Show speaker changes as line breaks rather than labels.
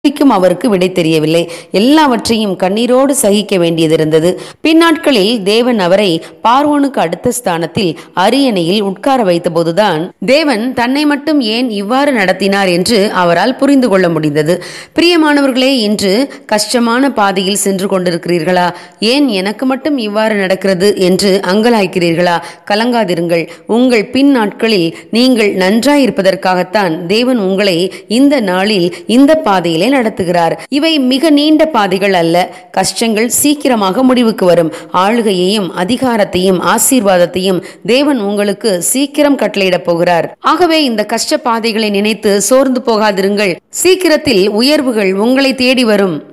கேள்விக்கும் அவருக்கு விடை தெரியவில்லை எல்லாவற்றையும் கண்ணீரோடு சகிக்க வேண்டியதிருந்தது பின்னாட்களில் தேவன் அவரை பார்வோனுக்கு அடுத்த ஸ்தானத்தில் அரியணையில் உட்கார வைத்தபோதுதான் தேவன் தன்னை மட்டும் ஏன் இவ்வாறு நடத்தினார் என்று அவரால் புரிந்து கொள்ள முடிந்தது பிரியமானவர்களே இன்று கஷ்டமான பாதையில் சென்று கொண்டிருக்கிறீர்களா ஏன் எனக்கு மட்டும் இவ்வாறு நடக்கிறது என்று அங்கலாய்க்கிறீர்களா கலங்காதிருங்கள் உங்கள் பின் நாட்களில் நீங்கள் நன்றாயிருப்பதற்காகத்தான் தேவன் உங்களை இந்த நாளில் இந்த பாதையிலே நடத்துகிறார் இவை மிக நீண்ட பாதைகள் அல்ல கஷ்டங்கள் சீக்கிரமாக முடிவுக்கு வரும் ஆளுகையையும் அதிகாரத்தையும் ஆசீர்வாதத்தையும் தேவன் உங்களுக்கு சீக்கிரம் கட்டளையிடப் போகிறார் ஆகவே இந்த கஷ்ட பாதைகளை நினைத்து சோர்ந்து போகாதிருங்கள் சீக்கிரத்தில் உயர்வுகள் உங்களை தேடி வரும்